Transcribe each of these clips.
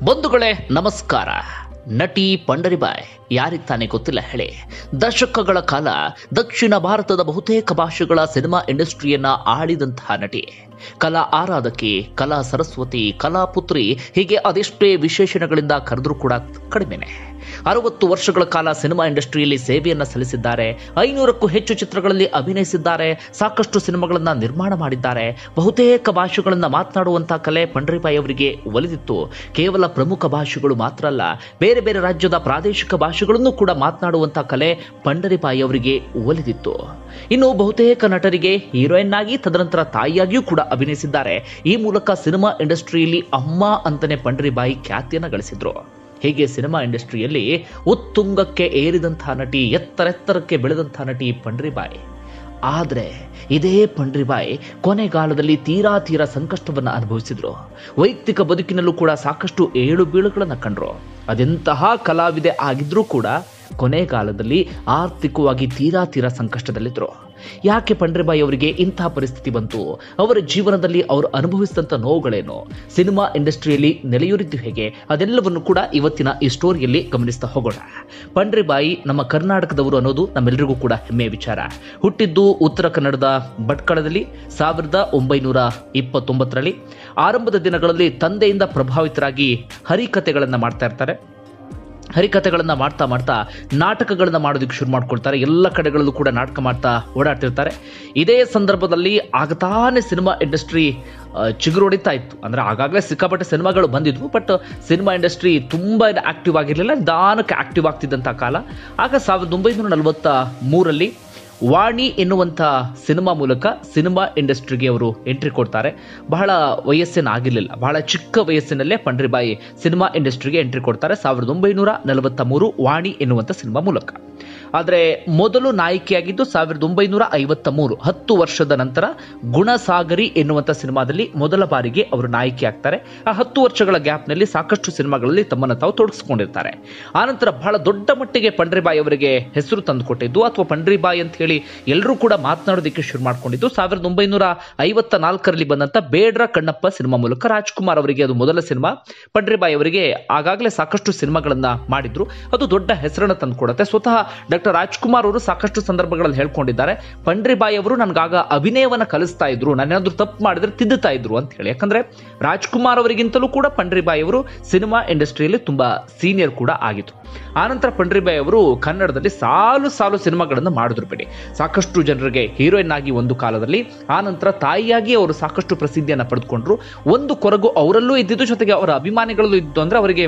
ಬಂಧುಗಳೇ ನಮಸ್ಕಾರ ನಟಿ ಪಂಡರಿಬಾಯ್ ಯಾರಿಗೆ ತಾನೇ ಗೊತ್ತಿಲ್ಲ ಹೇಳಿ ದಶಕಗಳ ಕಾಲ ದಕ್ಷಿಣ ಭಾರತದ ಬಹುತೇಕ ಭಾಷೆಗಳ ಸಿನಿಮಾ ಇಂಡಸ್ಟ್ರಿಯನ್ನ ಆಳಿದಂತಹ ನಟಿ ಕಲಾ ಆರಾಧಕಿ ಕಲಾ ಸರಸ್ವತಿ ಕಲಾ ಪುತ್ರಿ ಹೀಗೆ ಅದೆಷ್ಟೇ ವಿಶೇಷಣಗಳಿಂದ ಕರೆದರೂ ಕೂಡ ಕಡಿಮೆನೆ ಅರವತ್ತು ವರ್ಷಗಳ ಕಾಲ ಸಿನಿಮಾ ಇಂಡಸ್ಟ್ರಿಯಲ್ಲಿ ಸೇವೆಯನ್ನ ಸಲ್ಲಿಸಿದ್ದಾರೆ ಐನೂರಕ್ಕೂ ಹೆಚ್ಚು ಚಿತ್ರಗಳಲ್ಲಿ ಅಭಿನಯಿಸಿದ್ದಾರೆ ಸಾಕಷ್ಟು ಸಿನಿಮಾಗಳನ್ನ ನಿರ್ಮಾಣ ಮಾಡಿದ್ದಾರೆ ಬಹುತೇಕ ಭಾಷೆಗಳನ್ನ ಮಾತನಾಡುವಂತಹ ಕಲೆ ಪಂಡ್ರಿಬಾಯಿ ಅವರಿಗೆ ಒಲಿದಿತ್ತು ಕೇವಲ ಪ್ರಮುಖ ಭಾಷೆಗಳು ಮಾತ್ರ ಅಲ್ಲ ಬೇರೆ ಬೇರೆ ರಾಜ್ಯದ ಪ್ರಾದೇಶಿಕ ಭಾಷೆಗಳನ್ನು ಕೂಡ ಮಾತನಾಡುವಂತಹ ಕಲೆ ಪಂಡರಿಬಾಯಿ ಅವರಿಗೆ ಒಲಿದಿತ್ತು ಇನ್ನು ಬಹುತೇಕ ನಟರಿಗೆ ಹೀರೋಯಿನ್ ಆಗಿ ತದನಂತರ ತಾಯಿಯಾಗಿಯೂ ಕೂಡ ಅಭಿನಯಿಸಿದ್ದಾರೆ ಈ ಮೂಲಕ ಸಿನಿಮಾ ಇಂಡಸ್ಟ್ರಿಯಲ್ಲಿ ಅಮ್ಮ ಅಂತಾನೆ ಪಂಡ್ರಿಬಾಯಿ ಖ್ಯಾತಿಯನ್ನ ಗಳಿಸಿದ್ರು ಹೀಗೆ ಸಿನಿಮಾ ಇಂಡಸ್ಟ್ರಿಯಲ್ಲಿ ಉತ್ತುಂಗಕ್ಕೆ ಏರಿದಂತಹ ನಟಿ ಎತ್ತರೆತ್ತರಕ್ಕೆ ಬೆಳೆದಂತಹ ನಟಿ ಪಂಡ್ರಿಬಾಯಿ ಆದರೆ ಇದೇ ಪಂಡ್ರಿಬಾಯಿ ಕೊನೆಗಾಲದಲ್ಲಿ ತೀರಾ ತೀರಾ ಸಂಕಷ್ಟವನ್ನು ಅನುಭವಿಸಿದ್ರು ವೈಯಕ್ತಿಕ ಬದುಕಿನಲ್ಲೂ ಕೂಡ ಸಾಕಷ್ಟು ಏಳು ಬೀಳುಗಳನ್ನು ಕಂಡ್ರು ಅದೆಂತಹ ಕಲಾವಿದೆ ಆಗಿದ್ರೂ ಕೂಡ ಕೊನೆಗಾಲದಲ್ಲಿ ಆರ್ಥಿಕವಾಗಿ ತೀರಾ ತೀರಾ ಸಂಕಷ್ಟದಲ್ಲಿದ್ರು ಯಾಕೆ ಪಂಡ್ರಿಬಾಯಿ ಅವರಿಗೆ ಇಂತಹ ಪರಿಸ್ಥಿತಿ ಬಂತು ಅವರ ಜೀವನದಲ್ಲಿ ಅವರು ಅನುಭವಿಸಿದಂಥ ನೋವುಗಳೇನು ಸಿನಿಮಾ ಇಂಡಸ್ಟ್ರಿಯಲ್ಲಿ ನೆಲೆಯೂರಿದ್ದು ಹೇಗೆ ಅದೆಲ್ಲವನ್ನು ಕೂಡ ಇವತ್ತಿನ ಈ ಸ್ಟೋರಿಯಲ್ಲಿ ಗಮನಿಸ್ತಾ ಹೋಗೋಣ ಪಂಡ್ರಿಬಾಯಿ ನಮ್ಮ ಕರ್ನಾಟಕದವರು ಅನ್ನೋದು ನಮ್ಮೆಲ್ಲರಿಗೂ ಕೂಡ ಹೆಮ್ಮೆಯ ವಿಚಾರ ಹುಟ್ಟಿದ್ದು ಉತ್ತರ ಕನ್ನಡದ ಭಟ್ಕಳದಲ್ಲಿ ಸಾವಿರದ ಒಂಬೈನೂರ ಇಪ್ಪತ್ತೊಂಬತ್ತರಲ್ಲಿ ಆರಂಭದ ದಿನಗಳಲ್ಲಿ ತಂದೆಯಿಂದ ಪ್ರಭಾವಿತರಾಗಿ ಹರಿಕತೆಗಳನ್ನು ಮಾಡ್ತಾ ಇರ್ತಾರೆ ಹರಿಕಥೆಗಳನ್ನು ಮಾಡ್ತಾ ಮಾಡ್ತಾ ನಾಟಕಗಳನ್ನು ಮಾಡೋದಕ್ಕೆ ಶುರು ಮಾಡ್ಕೊಳ್ತಾರೆ ಎಲ್ಲ ಕಡೆಗಳಲ್ಲೂ ಕೂಡ ನಾಟಕ ಮಾಡ್ತಾ ಓಡಾಡ್ತಿರ್ತಾರೆ ಇದೇ ಸಂದರ್ಭದಲ್ಲಿ ಆಗತಾನೆ ಸಿನಿಮಾ ಇಂಡಸ್ಟ್ರಿ ಚಿಗುರು ಹೊಡಿತಾ ಇತ್ತು ಅಂದರೆ ಆಗಾಗಲೇ ಸಿಕ್ಕಾಪಟ್ಟೆ ಸಿನಿಮಾಗಳು ಬಂದಿದ್ವು ಬಟ್ ಸಿನಿಮಾ ಇಂಡಸ್ಟ್ರಿ ತುಂಬ ಆಕ್ಟಿವ್ ಆಗಿರಲಿಲ್ಲ ನಿಧಾನಕ್ಕೆ ಆಕ್ಟಿವ್ ಆಗ್ತಿದ್ದಂಥ ಕಾಲ ಆಗ ಸಾವಿರದ ಒಂಬೈನೂರ ನಲವತ್ತ ಮೂರಲ್ಲಿ ವಾಣಿ ಎನ್ನುವಂಥ ಸಿನಿಮಾ ಮೂಲಕ ಸಿನಿಮಾ ಇಂಡಸ್ಟ್ರಿಗೆ ಅವರು ಎಂಟ್ರಿ ಕೊಡ್ತಾರೆ ಬಹಳ ವಯಸ್ಸಿನ ಆಗಿರಲಿಲ್ಲ ಬಹಳ ಚಿಕ್ಕ ವಯಸ್ಸಿನಲ್ಲೇ ಪಂಡ್ರಿಬಾಯಿ ಸಿನಿಮಾ ಇಂಡಸ್ಟ್ರಿಗೆ ಎಂಟ್ರಿ ಕೊಡ್ತಾರೆ ಸಾವಿರದ ಒಂಬೈನೂರ ನಲವತ್ತ ಮೂರು ವಾಣಿ ಎನ್ನುವಂಥ ಸಿನಿಮಾ ಮೂಲಕ ಆದರೆ ಮೊದಲು ನಾಯಕಿಯಾಗಿದ್ದು ಸಾವಿರದ ಒಂಬೈನೂರ ಐವತ್ತ ಮೂರು ಹತ್ತು ವರ್ಷದ ನಂತರ ಗುಣಸಾಗರಿ ಎನ್ನುವಂಥ ಸಿನಿಮಾದಲ್ಲಿ ಮೊದಲ ಬಾರಿಗೆ ಅವರು ನಾಯಕಿ ಆಗ್ತಾರೆ ಆ ಹತ್ತು ವರ್ಷಗಳ ಗ್ಯಾಪ್ನಲ್ಲಿ ಸಾಕಷ್ಟು ಸಿನಿಮಾಗಳಲ್ಲಿ ತಮ್ಮನ್ನು ತಾವು ತೊಡಗಿಸ್ಕೊಂಡಿರ್ತಾರೆ ಆನಂತರ ಬಹಳ ದೊಡ್ಡ ಮಟ್ಟಿಗೆ ಪಂಡ್ರಿಬಾಯಿ ಅವರಿಗೆ ಹೆಸರು ತಂದುಕೊಟ್ಟಿದ್ದು ಅಥವಾ ಪಂಡ್ರಿಬಾಯಿ ಅಂತ ಹೇಳಿ ಎಲ್ಲರೂ ಕೂಡ ಮಾತನಾಡೋದಕ್ಕೆ ಶುರು ಮಾಡ್ಕೊಂಡಿದ್ದು ಸಾವಿರದ ಒಂಬೈನೂರ ಐವತ್ತ ನಾಲ್ಕರಲ್ಲಿ ಬಂದಂತ ಬೇಡ್ರ ಕಣ್ಣಪ್ಪ ಸಿನಿಮಾ ಮೂಲಕ ರಾಜ್ಕುಮಾರ್ ಅವರಿಗೆ ಅದು ಮೊದಲ ಸಿನಿಮಾ ಪಂಡ್ರಿಬಾಯಿ ಅವರಿಗೆ ಆಗಾಗಲೇ ಸಾಕಷ್ಟು ಸಿನಿಮಾಗಳನ್ನ ಮಾಡಿದ್ರು ಅದು ದೊಡ್ಡ ಹೆಸರನ್ನು ತಂದುಕೊಡುತ್ತೆ ಸ್ವತಃ ಡಾಕ್ಟರ್ ರಾಜ್ಕುಮಾರ್ ಅವರು ಸಾಕಷ್ಟು ಸಂದರ್ಭಗಳಲ್ಲಿ ಹೇಳ್ಕೊಂಡಿದ್ದಾರೆ ಪಂಡ್ರಿಬಾಯಿ ಅವರು ನನಗಾಗ ಅಭಿನಯವನ್ನ ಕಲಿಸ್ತಾ ಇದ್ರು ನಾನೇನಾದ್ರೂ ತಪ್ಪು ಮಾಡಿದ್ರೆ ತಿದ್ದುತ್ತಾ ಇದ್ರು ಅಂತ ಹೇಳಿ ಯಾಕಂದ್ರೆ ರಾಜ್ಕುಮಾರ್ ಅವರಿಗಿಂತಲೂ ಕೂಡ ಪಂಡ್ರಿಬಾಯಿ ಅವರು ಸಿನಿಮಾ ಇಂಡಸ್ಟ್ರಿಯಲ್ಲಿ ತುಂಬಾ ಸೀನಿಯರ್ ಕೂಡ ಆಗಿತ್ತು ಆನಂತರ ಪಂಡ್ರಿಬಾಯಿ ಅವರು ಕನ್ನಡದಲ್ಲಿ ಸಾಲು ಸಾಲು ಸಿನಿಮಾಗಳನ್ನು ಮಾಡಿದ್ರು ಬಿಡಿ ಸಾಕಷ್ಟು ಜನರಿಗೆ ಹೀರೋಯಿನ್ ಆಗಿ ಒಂದು ಕಾಲದಲ್ಲಿ ಆನಂತರ ತಾಯಿಯಾಗಿ ಅವರು ಸಾಕಷ್ಟು ಪ್ರಸಿದ್ಧಿಯನ್ನು ಪಡೆದುಕೊಂಡ್ರು ಒಂದು ಕೊರಗು ಅವರಲ್ಲೂ ಇದ್ದಿದ್ದು ಜೊತೆಗೆ ಅವರ ಅಭಿಮಾನಿಗಳಲ್ಲೂ ಇದ್ದು ಅಂದ್ರೆ ಅವರಿಗೆ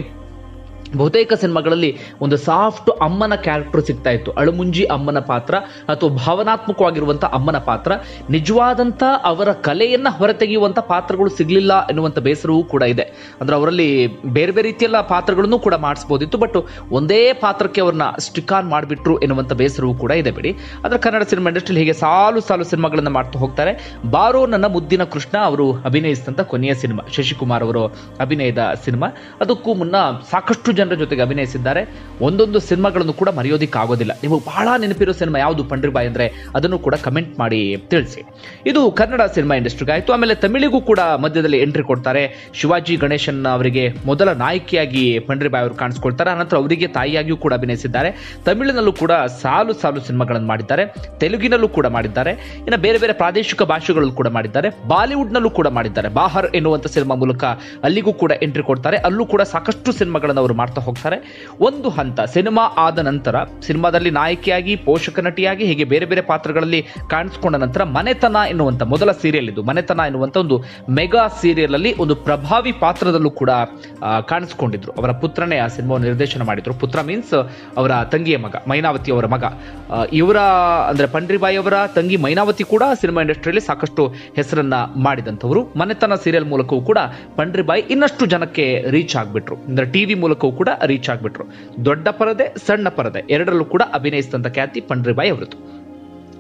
ಬಹುತೇಕ ಸಿನಿಮಾಗಳಲ್ಲಿ ಒಂದು ಸಾಫ್ಟ್ ಅಮ್ಮನ ಕ್ಯಾರೆಕ್ಟರ್ ಸಿಗ್ತಾ ಇತ್ತು ಅಳುಮುಂಜಿ ಅಮ್ಮನ ಪಾತ್ರ ಅಥವಾ ಭಾವನಾತ್ಮಕವಾಗಿರುವಂಥ ಅಮ್ಮನ ಪಾತ್ರ ನಿಜವಾದಂಥ ಅವರ ಕಲೆಯನ್ನ ಹೊರತೆಗೆಯುವಂಥ ಪಾತ್ರಗಳು ಸಿಗಲಿಲ್ಲ ಎನ್ನುವಂಥ ಬೇಸರವೂ ಕೂಡ ಇದೆ ಅಂದ್ರೆ ಅವರಲ್ಲಿ ಬೇರೆ ಬೇರೆ ರೀತಿಯೆಲ್ಲ ಪಾತ್ರಗಳನ್ನು ಕೂಡ ಮಾಡಿಸ್ಬೋದಿತ್ತು ಬಟ್ ಒಂದೇ ಪಾತ್ರಕ್ಕೆ ಅವ್ರನ್ನ ಸ್ಟಿಕ್ ಆನ್ ಮಾಡಿಬಿಟ್ರು ಎನ್ನುವಂಥ ಬೇಸರವೂ ಕೂಡ ಇದೆ ಬಿಡಿ ಆದರೆ ಕನ್ನಡ ಸಿನಿಮಾ ಇಂಡಸ್ಟ್ರಿಯಲ್ಲಿ ಹೀಗೆ ಸಾಲು ಸಾಲು ಸಿನಿಮಾಗಳನ್ನು ಮಾಡ್ತಾ ಹೋಗ್ತಾರೆ ಬಾರೋ ನನ್ನ ಮುದ್ದಿನ ಕೃಷ್ಣ ಅವರು ಅಭಿನಯಿಸಿದಂಥ ಕೊನೆಯ ಸಿನಿಮಾ ಶಶಿಕುಮಾರ್ ಅವರು ಅಭಿನಯದ ಸಿನಿಮಾ ಅದಕ್ಕೂ ಮುನ್ನ ಸಾಕಷ್ಟು ಜನರ ಜೊತೆಗೆ ಅಭಿನಯಿಸಿದ್ದಾರೆ ಒಂದೊಂದು ಸಿನಿಮಾಗಳನ್ನು ಕೂಡ ಮರೆಯೋದಿಕ್ಕೆ ಆಗೋದಿಲ್ಲ ನೀವು ಬಹಳ ನೆನಪಿರೋ ಸಿನಿಮಾ ಯಾವುದು ಪಂಡ್ರಿಬಾಯಿ ಅಂದ್ರೆ ಅದನ್ನು ಕೂಡ ಕಮೆಂಟ್ ಮಾಡಿ ತಿಳಿಸಿ ಇದು ಕನ್ನಡ ಸಿನಿಮಾ ಇಂಡಸ್ಟ್ರಿಗೆ ಆಯಿತು ಆಮೇಲೆ ತಮಿಳಿಗೂ ಕೂಡ ಮಧ್ಯದಲ್ಲಿ ಎಂಟ್ರಿ ಕೊಡ್ತಾರೆ ಶಿವಾಜಿ ಗಣೇಶನ್ ಅವರಿಗೆ ಮೊದಲ ನಾಯಕಿಯಾಗಿ ಪಂಡ್ರಿಬಾಯಿ ಅವರು ಕಾಣಿಸ್ಕೊಳ್ತಾರೆ ಆನಂತರ ಅವರಿಗೆ ತಾಯಿಯಾಗಿಯೂ ಕೂಡ ಅಭಿನಯಿಸಿದ್ದಾರೆ ತಮಿಳಿನಲ್ಲೂ ಕೂಡ ಸಾಲು ಸಾಲು ಸಿನಿಮಾಗಳನ್ನು ಮಾಡಿದ್ದಾರೆ ತೆಲುಗಿನಲ್ಲೂ ಕೂಡ ಮಾಡಿದ್ದಾರೆ ಇನ್ನು ಬೇರೆ ಬೇರೆ ಪ್ರಾದೇಶಿಕ ಭಾಷೆಗಳಲ್ಲೂ ಕೂಡ ಮಾಡಿದ್ದಾರೆ ಬಾಲಿವುಡ್ನಲ್ಲೂ ಕೂಡ ಮಾಡಿದ್ದಾರೆ ಬಾಹರ್ ಎನ್ನುವಂಥ ಸಿನಿಮಾ ಮೂಲಕ ಅಲ್ಲಿಗೂ ಕೂಡ ಎಂಟ್ರಿ ಕೊಡ್ತಾರೆ ಅಲ್ಲೂ ಕೂಡ ಸಾಕಷ್ಟು ಸಿನಿಮಾಗಳನ್ನು ಅವರು ಮಾಡ್ತಾ ಹೋಗ್ತಾರೆ ಒಂದು ಹಂತ ಸಿನಿಮಾ ಆದ ನಂತರ ಸಿನಿಮಾದಲ್ಲಿ ನಾಯಕಿಯಾಗಿ ಪೋಷಕ ನಟಿಯಾಗಿ ಹೀಗೆ ಬೇರೆ ಬೇರೆ ಪಾತ್ರಗಳಲ್ಲಿ ಕಾಣಿಸ್ಕೊಂಡ ನಂತರ ಮನೆತನ ಎನ್ನುವಂಥ ಮೊದಲ ಸೀರಿಯಲ್ ಇದು ಮನೆತನ ಎನ್ನುವಂಥ ಒಂದು ಮೆಗಾ ಸೀರಿಯಲ್ ಅಲ್ಲಿ ಒಂದು ಪ್ರಭಾವಿ ಪಾತ್ರದಲ್ಲೂ ಕೂಡ ಆ, ಕಾಣಿಸ್ಕೊಂಡಿದ್ರು ಅವರ ಪುತ್ರನೇ ಆ ಸಿನಿಮಾವನ್ನು ನಿರ್ದೇಶನ ಮಾಡಿದ್ರು ಪುತ್ರ ಮೀನ್ಸ್ ಅವರ ತಂಗಿಯ ಮಗ ಮೈನಾವತಿ ಅವರ ಮಗ ಆ, ಇವರ ಅಂದ್ರೆ ಪಂಡ್ರಿಬಾಯಿ ಅವರ ತಂಗಿ ಮೈನಾವತಿ ಕೂಡ ಸಿನಿಮಾ ಇಂಡಸ್ಟ್ರಿಯಲ್ಲಿ ಸಾಕಷ್ಟು ಹೆಸರನ್ನ ಮಾಡಿದಂಥವರು ಮನೆತನ ಸೀರಿಯಲ್ ಮೂಲಕವೂ ಕೂಡ ಪಂಡ್ರಿಬಾಯಿ ಇನ್ನಷ್ಟು ಜನಕ್ಕೆ ರೀಚ್ ಆಗ್ಬಿಟ್ರು ಅಂದ್ರೆ ಟಿವಿ ಮೂಲಕವೂ ಕೂಡ ರೀಚ್ ಆಗ್ಬಿಟ್ರು ದೊಡ್ಡ ಪರದೆ ಸಣ್ಣ ಪರದೆ ಎರಡರಲ್ಲೂ ಕೂಡ ಅಭಿನಯಿಸಿದಂಥ ಖ್ಯಾತಿ ಪಂಡ್ರಿಬಾಯಿ ಅವರದ್ದು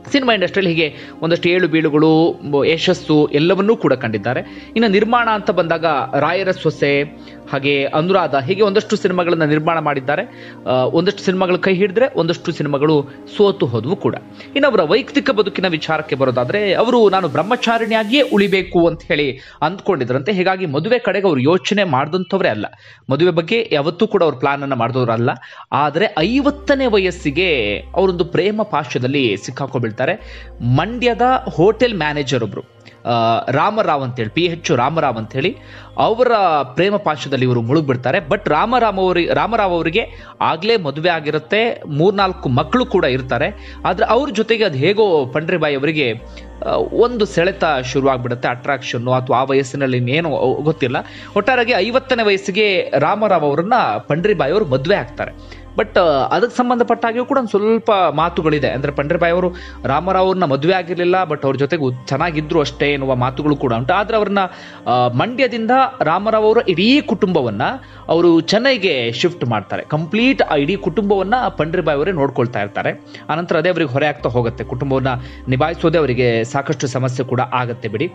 ಸಿನಿಮಾ ಇಂಡಸ್ಟ್ರಿಯಲ್ಲಿ ಹೀಗೆ ಒಂದಷ್ಟು ಏಳು ಬೀಳುಗಳು ಮ- ಯಶಸ್ಸು ಎಲ್ಲವನ್ನೂ ಕೂಡ ಕಂಡಿದ್ದಾರೆ ಇನ್ನು ನಿರ್ಮಾಣ ಅಂತ ಬಂದಾಗ ರಾಯರ ಸೊಸೆ ಹಾಗೆ ಅನುರಾಧ ಹೀಗೆ ಒಂದಷ್ಟು ಸಿನಿಮಾಗಳನ್ನ ನಿರ್ಮಾಣ ಮಾಡಿದ್ದಾರೆ ಆ, ಒಂದಷ್ಟು ಸಿನಿಮಾಗಳು ಕೈ ಹಿಡಿದ್ರೆ ಒಂದಷ್ಟು ಸಿನಿಮಾಗಳು ಸೋತು ಹೋದವು ಕೂಡ ಇನ್ನು ಅವರ ವೈಯಕ್ತಿಕ ಬದುಕಿನ ವಿಚಾರಕ್ಕೆ ಬರೋದಾದ್ರೆ ಅವರು ನಾನು ಬ್ರಹ್ಮಚಾರಿಣಿಯಾಗಿಯೇ ಉಳಿಬೇಕು ಅಂತ ಹೇಳಿ ಅಂದ್ಕೊಂಡಿದ್ರಂತೆ ಹೀಗಾಗಿ ಮದುವೆ ಕಡೆಗೆ ಅವರು ಯೋಚನೆ ಮಾಡಿದಂಥವ್ರೇ ಅಲ್ಲ ಮದುವೆ ಬಗ್ಗೆ ಯಾವತ್ತೂ ಕೂಡ ಅವ್ರ ಪ್ಲಾನ್ ಅನ್ನ ಮಾಡಿದವರಲ್ಲ ಆದರೆ ಐವತ್ತನೇ ವಯಸ್ಸಿಗೆ ಅವರೊಂದು ಪ್ರೇಮ ಪಾಶದಲ್ಲಿ ಸಿಕ್ಕಾಕೊಬಿಡ್ತಾರೆ ಮಂಡ್ಯದ ಹೋಟೆಲ್ ಮ್ಯಾನೇಜರ್ ಒಬ್ರು ಆ, ರಾಮರಾವ್ ಅಂತೇಳಿ ಪಿ ಎಚ್ ರಾಮರಾವ್ ಅಂತೇಳಿ ಅವರ ಪ್ರೇಮ ಪಾಶದಲ್ಲಿ ಇವರು ಮುಳುಗ್ಬಿಡ್ತಾರೆ ಬಟ್ ರಾಮರಾಮ್ ಅವರಿಗೆ ರಾಮರಾವ್ ಅವರಿಗೆ ಆಗ್ಲೇ ಮದುವೆ ಆಗಿರುತ್ತೆ ಮೂರ್ನಾಲ್ಕು ಮಕ್ಕಳು ಕೂಡ ಇರ್ತಾರೆ ಆದ್ರೆ ಅವ್ರ ಜೊತೆಗೆ ಅದು ಹೇಗೋ ಪಂಡ್ರಿಬಾಯಿ ಅವರಿಗೆ ಆ, ಒಂದು ಸೆಳೆತ ಶುರುವಾಗ್ಬಿಡುತ್ತೆ ಅಟ್ರಾಕ್ಷನ್ ಅಥವಾ ಆ ವಯಸ್ಸಿನಲ್ಲಿ ಇನ್ನೇನು ಗೊತ್ತಿಲ್ಲ ಒಟ್ಟಾರೆಯಾಗಿ ಐವತ್ತನೇ ವಯಸ್ಸಿಗೆ ರಾಮರಾವ್ ಅವರನ್ನ ಪಂಡ್ರಿಬಾಯಿ ಅವರು ಮದುವೆ ಆಗ್ತಾರೆ ಬಟ್ ಅದಕ್ಕೆ ಸಂಬಂಧಪಟ್ಟ ಹಾಗೆಯೂ ಕೂಡ ಒಂದು ಸ್ವಲ್ಪ ಮಾತುಗಳಿದೆ ಅಂದ್ರೆ ಪಂಡ್ರಿಬಾಯಿ ಅವರು ರಾಮರಾವ್ ಅವ್ರನ್ನ ಮದುವೆ ಆಗಿರಲಿಲ್ಲ ಬಟ್ ಅವ್ರ ಜೊತೆಗೆ ಉ- ಚೆನ್ನಾಗಿದ್ರು ಅಷ್ಟೇ ಎನ್ನುವ ಮಾತುಗಳು ಕೂಡ ಉಂಟು ಆದ್ರೆ ಅವ್ರನ್ನ ಆ, ಮಂಡ್ಯದಿಂದ ರಾಮರಾವ್ ಅವರ ಇಡೀ ಕುಟುಂಬವನ್ನ ಅವರು ಚೆನ್ನೈಗೆ ಶಿಫ್ಟ್ ಮಾಡ್ತಾರೆ ಕಂಪ್ಲೀಟ್ ಆ ಇಡೀ ಕುಟುಂಬವನ್ನ ಪಂಡ್ರಿಬಾಯಿ ಅವರೇ ನೋಡ್ಕೊಳ್ತಾ ಇರ್ತಾರೆ ಆನಂತರ ಅದೇ ಅವರಿಗೆ ಹೊರೆ ಆಗ್ತಾ ಹೋಗುತ್ತೆ ಕುಟುಂಬವನ್ನ ನಿಭಾಯಿಸೋದೇ ಅವರಿಗೆ ಸಾಕಷ್ಟು ಸಮಸ್ಯೆ ಕೂಡ ಆಗತ್ತೆ ಬಿಡಿ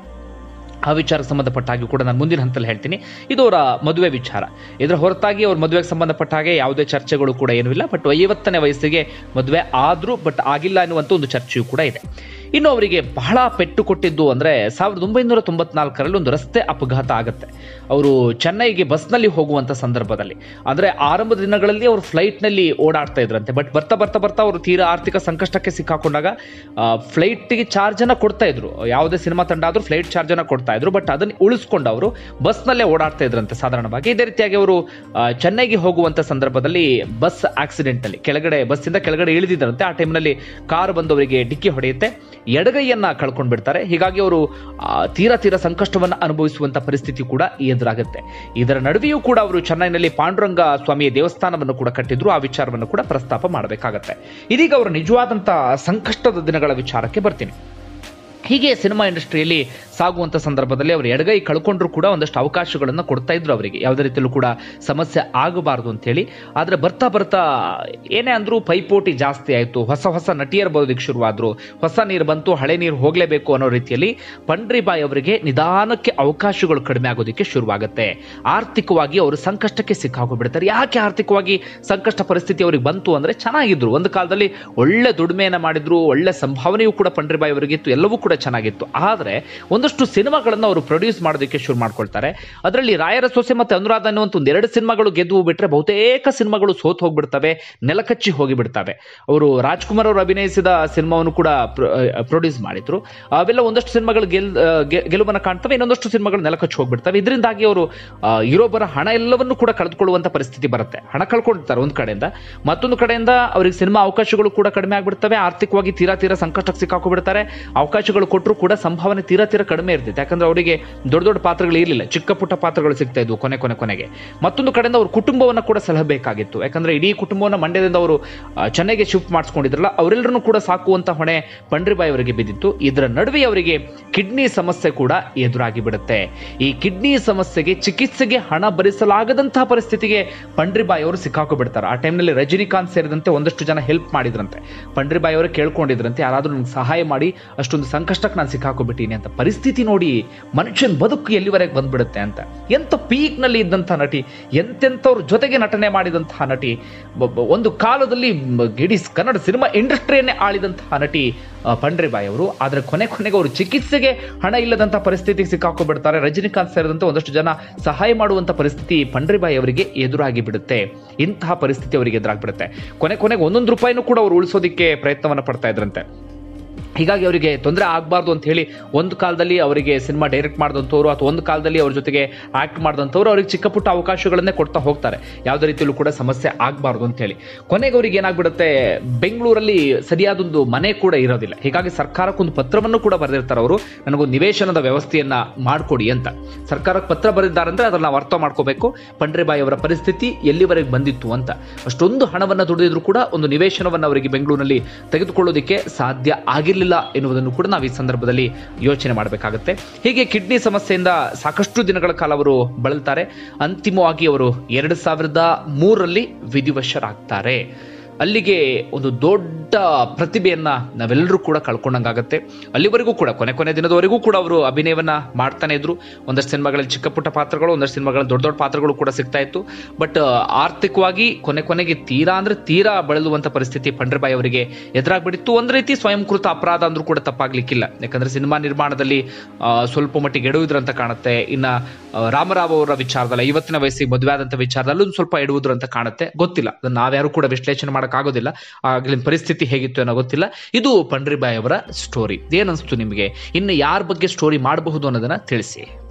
ಆ ವಿಚಾರಕ್ಕೆ ಸಂಬಂಧಪಟ್ಟ ಹಾಗೆ ಕೂಡ ನಾನು ಮುಂದಿನ ಹಂತದಲ್ಲಿ ಹೇಳ್ತೀನಿ ಇದು ಅವರ ಮದುವೆ ವಿಚಾರ ಇದರ ಹೊರತಾಗಿ ಅವ್ರ ಮದುವೆಗೆ ಸಂಬಂಧಪಟ್ಟ ಹಾಗೆ ಯಾವುದೇ ಚರ್ಚೆಗಳು ಕೂಡ ಏನೂ ಇಲ್ಲ ಬಟ್ ಐವತ್ತನೇ ವಯಸ್ಸಿಗೆ ಮದುವೆ ಆದ್ರೂ ಬಟ್ ಆಗಿಲ್ಲ ಅನ್ನುವಂಥ ಒಂದು ಚರ್ಚೆಯೂ ಕೂಡ ಇದೆ ಇನ್ನು ಅವರಿಗೆ ಬಹಳ ಪೆಟ್ಟು ಕೊಟ್ಟಿದ್ದು ಅಂದ್ರೆ ಸಾವಿರದ ಒಂಬೈನೂರ ತೊಂಬತ್ನಾಲ್ಕರಲ್ಲಿ ಒಂದು ರಸ್ತೆ ಅಪಘಾತ ಆಗುತ್ತೆ ಅವರು ಚೆನ್ನೈಗೆ ಬಸ್ನಲ್ಲಿ ಹೋಗುವಂತ ಸಂದರ್ಭದಲ್ಲಿ ಅಂದ್ರೆ ಆರಂಭದ ದಿನಗಳಲ್ಲಿ ಅವರು ಫ್ಲೈಟ್ನಲ್ಲಿ ಓಡಾಡ್ತಾ ಇದ್ರಂತೆ ಬಟ್ ಬರ್ತಾ ಬರ್ತಾ ಬರ್ತಾ ಅವರು ತೀರಾ ಆರ್ಥಿಕ ಸಂಕಷ್ಟಕ್ಕೆ ಸಿಕ್ಕಾಕೊಂಡಾಗ ಫ್ಲೈಟ್ಗೆ ಚಾರ್ಜ್ ಅನ್ನ ಕೊಡ್ತಾ ಇದ್ರು ಯಾವುದೇ ಸಿನಿಮಾ ತಂಡ ಆದ್ರೂ ಫ್ಲೈಟ್ ಚಾರ್ಜ್ ಅನ್ನ ಕೊಡ್ತಾ ಇದ್ರು ಬಟ್ ಅದನ್ನ ಉಳಿಸ್ಕೊಂಡು ಅವರು ಬಸ್ನಲ್ಲೇ ಓಡಾಡ್ತಾ ಇದ್ರಂತೆ ಸಾಧಾರಣವಾಗಿ ಇದೇ ರೀತಿಯಾಗಿ ಅವರು ಆ, ಚೆನ್ನೈಗೆ ಹೋಗುವಂತ ಸಂದರ್ಭದಲ್ಲಿ ಬಸ್ ಆಕ್ಸಿಡೆಂಟ್ ಅಲ್ಲಿ ಕೆಳಗಡೆ ಬಸ್ಸಿಂದ ಕೆಳಗಡೆ ಇಳಿದಿದ್ರಂತೆ ಆ ಟೈಮ್ನಲ್ಲಿ ಕಾರ್ ಬಂದು ಅವರಿಗೆ ಡಿಕ್ಕಿ ಹೊಡೆಯುತ್ತೆ ಎಡಗೈಯನ್ನ ಕಳ್ಕೊಂಡ್ ಬಿಡ್ತಾರೆ ಹೀಗಾಗಿ ಅವರು ಆ, ತೀರಾ ತೀರಾ ಸಂಕಷ್ಟವನ್ನ ಅನುಭವಿಸುವಂತ ಪರಿಸ್ಥಿತಿ ಕೂಡ ಎದುರಾಗುತ್ತೆ ಇದರ ನಡುವೆಯೂ ಕೂಡ ಅವರು ಚೆನ್ನೈನಲ್ಲಿ ಪಾಂಡುರಂಗ ಸ್ವಾಮಿಯ ದೇವಸ್ಥಾನವನ್ನು ಕೂಡ ಕಟ್ಟಿದ್ರು ಆ ವಿಚಾರವನ್ನು ಕೂಡ ಪ್ರಸ್ತಾಪ ಮಾಡಬೇಕಾಗತ್ತೆ ಇದೀಗ ಅವರು ನಿಜವಾದಂತ ಸಂಕಷ್ಟದ ದಿನಗಳ ವಿಚಾರಕ್ಕೆ ಬರ್ತೀನಿ ಹೀಗೆ ಸಿನಿಮಾ ಇಂಡಸ್ಟ್ರಿಯಲ್ಲಿ ಸಾಗುವಂತ ಸಂದರ್ಭದಲ್ಲಿ ಅವರು ಎಡಗೈ ಕಳ್ಕೊಂಡ್ರು ಕೂಡ ಒಂದಷ್ಟು ಅವಕಾಶಗಳನ್ನು ಕೊಡ್ತಾ ಇದ್ರು ಅವರಿಗೆ ಯಾವುದೇ ರೀತಿಯಲ್ಲೂ ಕೂಡ ಸಮಸ್ಯೆ ಆಗಬಾರದು ಅಂತ ಹೇಳಿ ಆದ್ರೆ ಬರ್ತಾ ಬರ್ತಾ ಏನೇ ಅಂದ್ರೂ ಪೈಪೋಟಿ ಜಾಸ್ತಿ ಆಯ್ತು ಹೊಸ ಹೊಸ ನಟಿಯರು ಬರೋದಕ್ಕೆ ಶುರುವಾದ್ರು ಹೊಸ ನೀರು ಬಂತು ಹಳೆ ನೀರು ಹೋಗ್ಲೇಬೇಕು ಅನ್ನೋ ರೀತಿಯಲ್ಲಿ ಪಂಡ್ರಿಬಾಯಿ ಅವರಿಗೆ ನಿಧಾನಕ್ಕೆ ಅವಕಾಶಗಳು ಕಡಿಮೆ ಆಗೋದಕ್ಕೆ ಶುರುವಾಗುತ್ತೆ ಆರ್ಥಿಕವಾಗಿ ಅವರು ಸಂಕಷ್ಟಕ್ಕೆ ಸಿಕ್ಕಾಕೊಂಡ್ಬಿಡ್ತಾರೆ ಯಾಕೆ ಆರ್ಥಿಕವಾಗಿ ಸಂಕಷ್ಟ ಪರಿಸ್ಥಿತಿ ಅವರಿಗೆ ಬಂತು ಅಂದ್ರೆ ಚೆನ್ನಾಗಿದ್ರು ಒಂದು ಕಾಲದಲ್ಲಿ ಒಳ್ಳೆ ದುಡಿಮೆಯನ್ನ ಮಾಡಿದ್ರು ಒಳ್ಳೆ ಸಂಭಾವನೆಯೂ ಕೂಡ ಪಂಡ್ರಿಬಾಯಿ ಅವರಿಗೆ ಇತ್ತು ಎಲ್ಲವೂ ಕೂಡ ಚೆನ್ನಾಗಿತ್ತು ಆದ್ರೆ ಒಂದಷ್ಟು ಸಿನಿಮಾಗಳನ್ನು ಅವರು ಪ್ರೊಡ್ಯೂಸ್ ಮಾಡೋದಕ್ಕೆ ಶುರು ಮಾಡ್ಕೊಳ್ತಾರೆ ಅದರಲ್ಲಿ ರಾಯರ ಸೊಸೆ ಮತ್ತೆ ಅನುರಾಧ ಅನ್ನುವಂಥ ಒಂದು ಎರಡು ಸಿನಿಮಾಗಳು ಗೆದ್ದು ಬಿಟ್ರೆ ಬಹುತೇಕ ಸಿನಿಮಾಗಳು ಸೋತ್ ಹೋಗ್ಬಿಡ್ತವೆ ನೆಲಕಚ್ಚಿ ಹೋಗಿಬಿಡ್ತವೆ ಅವರು ರಾಜ್ಕುಮಾರ್ ಅವರು ಅಭಿನಯಿಸಿದ ಸಿನಿಮಾವನ್ನು ಕೂಡ ಪ್ರೊಡ್ಯೂಸ್ ಮಾಡಿದ್ರು ಅವೆಲ್ಲ ಒಂದಷ್ಟು ಸಿನಿಮಾಗಳು ಗೆಲ್ ಆ, ಗೆ- ಗೆಲುವನ್ನ ಕಾಣ್ತವೆ ಇನ್ನೊಂದಷ್ಟು ಸಿನಿಮಾಗಳು ನೆಲಕಚ್ಚಿ ಹೋಗ್ಬಿಡ್ತವೆ ಇದರಿಂದಾಗಿ ಅವರು ಆ, ಇರೋ ಬರೋ ಹಣ ಎಲ್ಲವನ್ನೂ ಕೂಡ ಕಳೆದುಕೊಳ್ಳುವಂತ ಪರಿಸ್ಥಿತಿ ಬರುತ್ತೆ ಹಣ ಕಳ್ಕೊಂಡಿರ್ತಾರೆ ಒಂದ್ ಕಡೆಯಿಂದ ಮತ್ತೊಂದು ಕಡೆಯಿಂದ ಅವರಿಗೆ ಸಿನಿಮಾ ಅವಕಾಶಗಳು ಕೂಡ ಕಡಿಮೆ ಆಗ್ಬಿಡ್ತವೆ ಆರ್ಥಿಕವಾಗಿ ತೀರಾ ತೀರಾ ಸಂಕಷ್ಟಕ್ಕೆ ಸಿಕ್ಕಾಕೊಂಡ್ಬಿಡ್ತಾರೆ ಅವಕಾಶಗಳು ಕೊಟ್ಟರು ಕೂಡ ಸಂಭಾವನೆ ತೀರಾ ತೀರಾ ಕಡಿಮೆ ಇರ್ತಿತ್ತು ಯಾಕಂದ್ರೆ ಅವರಿಗೆ ದೊಡ್ಡ ದೊಡ್ಡ ಪಾತ್ರಗಳು ಇರಲಿಲ್ಲ ಚಿಕ್ಕ ಪುಟ್ಟ ಪಾತ್ರಗಳು ಸಿಗ್ತಾ ಇದ್ವು ಕೊನೆ ಕೊನೆ ಕೊನೆಗೆ ಮತ್ತೊಂದು ಕಡೆಯಿಂದ ಅವ್ರ ಕುಟುಂಬವನ್ನ ಕೂಡ ಸಲಹಬೇಕಾಗಿತ್ತು ಯಾಕಂದ್ರೆ ಇಡೀ ಕುಟುಂಬವನ್ನ ಮಂಡ್ಯದಿಂದ ಅವರು ಆ, ಚೆನ್ನೈಗೆ ಶಿಫ್ಟ್ ಮಾಡಿಸ್ಕೊಂಡಿದ್ರಲ್ಲ ಅವರೆಲ್ಲರನ್ನು ಕೂಡ ಸಾಕುವಂತ ಹೊಣೆ ಪಂಡ್ರಿಬಾಯಿ ಅವರಿಗೆ ಬಿದ್ದಿತ್ತು ಇದರ ನಡುವೆ ಅವರಿಗೆ ಕಿಡ್ನಿ ಸಮಸ್ಯೆ ಕೂಡ ಎದುರಾಗಿ ಬಿಡುತ್ತೆ ಈ ಕಿಡ್ನಿ ಸಮಸ್ಯೆಗೆ ಚಿಕಿತ್ಸೆಗೆ ಹಣ ಭರಿಸಲಾಗದಂತಹ ಪರಿಸ್ಥಿತಿಗೆ ಪಂಡ್ರಿಬಾಯಿ ಅವರು ಸಿಕ್ಕಾಕೊಬಿಡ್ತಾರೆ ಆ ಟೈಮ್ನಲ್ಲಿ ರಜನಿಕಾಂತ್ ಸೇರಿದಂತೆ ಒಂದಷ್ಟು ಜನ ಹೆಲ್ಪ್ ಮಾಡಿದ್ರಂತೆ ಪಂಡ್ರಿಬಾಯಿ ಅವರು ಕೇಳ್ಕೊಂಡಿದ್ರಂತೆ ಯಾರಾದ್ರೂ ನಂಗೆ ಸಹಾಯ ಮಾಡಿ ಅಷ್ಟೊಂದು ಸಂಕಷ್ಟಕ್ಕೆ ನಾನು ಸಿಕ್ಕಾಕೊಬಿಟ್ಟೀನಿ ಅಂತ ಪರಿಸ್ಥಿತಿ ನೋಡಿ ಮನುಷ್ಯನ ಬದುಕು ಎಲ್ಲಿವರೆಗೆ ಬಂದ್ಬಿಡುತ್ತೆ ಅಂತ ಎಂತ ಪೀಕ್ ನಲ್ಲಿ ಇದ್ದಂಥ ನಟಿ ಎಂತೆಂಥವ್ರ ಜೊತೆಗೆ ನಟನೆ ಮಾಡಿದಂತಹ ನಟಿ ಬ- ಬ- ಒಂದು ಕಾಲದಲ್ಲಿ ಮ- ಇಡೀ ಕನ್ನಡ ಸಿನಿಮಾ ಇಂಡಸ್ಟ್ರಿಯನ್ನೇ ಆಳಿದಂತಹ ನಟಿ ಆ, ಪಂಡ್ರಿಬಾಯಿ ಅವರು ಆದ್ರೆ ಕೊನೆ ಕೊನೆಗೆ ಅವರು ಚಿಕಿತ್ಸೆಗೆ ಹಣ ಇಲ್ಲದಂತ ಪರಿಸ್ಥಿತಿಗೆ ಸಿಕ್ಕಾಕೊಂಡ್ಬಿಡ್ತಾರೆ ರಜನಿಕಾಂತ್ ಸೇರಿದಂತೆ ಒಂದಷ್ಟು ಜನ ಸಹಾಯ ಮಾಡುವಂತ ಪರಿಸ್ಥಿತಿ ಪಂಡ್ರಿಬಾಯಿ ಅವರಿಗೆ ಎದುರಾಗಿ ಬಿಡುತ್ತೆ ಇಂತಹ ಪರಿಸ್ಥಿತಿ ಅವರಿಗೆ ಎದುರಾಗ್ಬಿಡುತ್ತೆ ಕೊನೆ ಕೊನೆಗೆ ಒಂದೊಂದು ರೂಪಾಯಿನೂ ಕೂಡ ಅವರು ಉಳಿಸೋದಿಕ್ಕೆ ಪ್ರಯತ್ನವನ್ನ ಪಡ್ತಾ ಇದ್ರಂತೆ ಹೀಗಾಗಿ ಅವರಿಗೆ ತೊಂದರೆ ಆಗಬಾರ್ದು ಅಂತ ಹೇಳಿ ಒಂದು ಕಾಲದಲ್ಲಿ ಅವರಿಗೆ ಸಿನಿಮಾ ಡೈರೆಕ್ಟ್ ಮಾಡಿದಂಥವ್ರು ಅಥವಾ ಒಂದು ಕಾಲದಲ್ಲಿ ಅವ್ರ ಜೊತೆಗೆ ಆಕ್ಟ್ ಮಾಡಿದಂಥವ್ರು ಅವ್ರಿಗೆ ಚಿಕ್ಕ ಪುಟ್ಟ ಅವಕಾಶಗಳನ್ನೇ ಕೊಡ್ತಾ ಹೋಗ್ತಾರೆ ಯಾವುದೇ ರೀತಿಯಲ್ಲೂ ಕೂಡ ಸಮಸ್ಯೆ ಆಗಬಾರ್ದು ಅಂತ ಹೇಳಿ ಕೊನೆಗೆ ಅವ್ರಿಗೆ ಏನಾಗ್ಬಿಡುತ್ತೆ ಬೆಂಗಳೂರಲ್ಲಿ ಸರಿಯಾದೊಂದು ಮನೆ ಕೂಡ ಇರೋದಿಲ್ಲ ಹೀಗಾಗಿ ಸರ್ಕಾರಕ್ಕೊಂದು ಪತ್ರವನ್ನು ಕೂಡ ಬರೆದಿರ್ತಾರೆ ಅವರು ನನಗೊಂದು ನಿವೇಶನದ ವ್ಯವಸ್ಥೆಯನ್ನ ಮಾಡಿಕೊಡಿ ಅಂತ ಸರ್ಕಾರಕ್ಕೆ ಪತ್ರ ಬರೆದಿದ್ದಾರಂದ್ರೆ ಅದನ್ನ ನಾವು ಅರ್ಥ ಮಾಡ್ಕೋಬೇಕು ಪಂಡ್ರಿಬಾಯಿ ಅವರ ಪರಿಸ್ಥಿತಿ ಎಲ್ಲಿವರೆಗೆ ಬಂದಿತ್ತು ಅಂತ ಅಷ್ಟೊಂದು ಹಣವನ್ನ ದುಡಿದಿದ್ರು ಕೂಡ ಒಂದು ನಿವೇಶನವನ್ನು ಅವರಿಗೆ ಬೆಂಗಳೂರಿನಲ್ಲಿ ತೆಗೆದುಕೊಳ್ಳೋದಕ್ಕೆ ಸಾಧ್ಯ ಆಗಿರಲಿಲ್ಲ ಎನ್ನುವುದನ್ನು ಕೂಡ ನಾವು ಈ ಸಂದರ್ಭದಲ್ಲಿ ಯೋಚನೆ ಮಾಡಬೇಕಾಗುತ್ತೆ ಹೀಗೆ ಕಿಡ್ನಿ ಸಮಸ್ಯೆಯಿಂದ ಸಾಕಷ್ಟು ದಿನಗಳ ಕಾಲ ಅವರು ಬಳಲ್ತಾರೆ ಅಂತಿಮವಾಗಿ ಅವರು ಎರಡು ಸಾವಿರದ ಮೂರರಲ್ಲಿ ವಿಧಿವಶರಾಗ್ತಾರೆ ಅಲ್ಲಿಗೆ ಒಂದು ದೊಡ್ಡ ಪ್ರತಿಭೆಯನ್ನ ನಾವೆಲ್ಲರೂ ಕೂಡ ಕಳ್ಕೊಂಡಂಗಾಗತ್ತೆ ಅಲ್ಲಿವರೆಗೂ ಕೂಡ ಕೊನೆ ಕೊನೆ ದಿನದವರೆಗೂ ಕೂಡ ಅವರು ಅಭಿನಯವನ್ನ ಮಾಡ್ತಾನೆ ಇದ್ರು ಒಂದಷ್ಟು ಸಿನಿಮಾಗಳಲ್ಲಿ ಚಿಕ್ಕ ಪುಟ್ಟ ಪಾತ್ರಗಳು ಒಂದಷ್ಟು ಸಿನಿಮಾಗಳಲ್ಲಿ ದೊಡ್ಡ ದೊಡ್ಡ ಪಾತ್ರಗಳು ಕೂಡ ಸಿಗ್ತಾ ಇತ್ತು ಬಟ್ ಆರ್ಥಿಕವಾಗಿ ಕೊನೆ ಕೊನೆಗೆ ತೀರಾ ಅಂದ್ರೆ ತೀರಾ ಬಳಲುವಂತ ಪರಿಸ್ಥಿತಿ ಪಂಡ್ರಬಾಯಿ ಅವರಿಗೆ ಎದುರಾಗ್ಬಿಟ್ಟಿತ್ತು ಒಂದ್ ರೀತಿ ಸ್ವಯಂಕೃತ ಅಪರಾಧ ಅಂದ್ರೂ ಕೂಡ ತಪ್ಪಾಗ್ಲಿಕ್ಕಿಲ್ಲ ಯಾಕಂದ್ರೆ ಸಿನಿಮಾ ನಿರ್ಮಾಣದಲ್ಲಿ ಆ, ಸ್ವಲ್ಪ ಮಟ್ಟಿಗೆ ಎಡುವುದ್ರ ಅಂತ ಕಾಣುತ್ತೆ ಇನ್ನ ಆ, ರಾಮರಾವ್ ಅವರ ವಿಚಾರದಲ್ಲಿ ಐವತ್ತನೇ ವಯಸ್ಸಿಗೆ ಮದುವೆ ಆದಂತ ವಿಚಾರದಲ್ಲೂ ಒಂದ್ ಸ್ವಲ್ಪ ಎಡುವುದ್ರ ಅಂತ ಕಾಣುತ್ತೆ ಗೊತ್ತಿಲ್ಲ ಅದನ್ನ ನಾವ್ಯಾರು ಕೂಡ ವಿಶ್ಲೇಷಣೆ ಮಾಡಕ್ ಆಗೋದಿಲ್ಲ ಆಗ್ಲಿನ ಪರಿಸ್ಥಿತಿ ಹೇಗಿತ್ತು ಅನ್ನೋ ಗೊತ್ತಿಲ್ಲ ಇದು ಪಂಡ್ರಿಬಾಯಿ ಅವರ ಸ್ಟೋರಿ ಏನನ್ಸ್ತು ನಿಮಗೆ ಇನ್ನು ಯಾರ ಬಗ್ಗೆ ಸ್ಟೋರಿ ಮಾಡಬಹುದು ಅನ್ನೋದನ್ನ ತಿಳಿಸಿ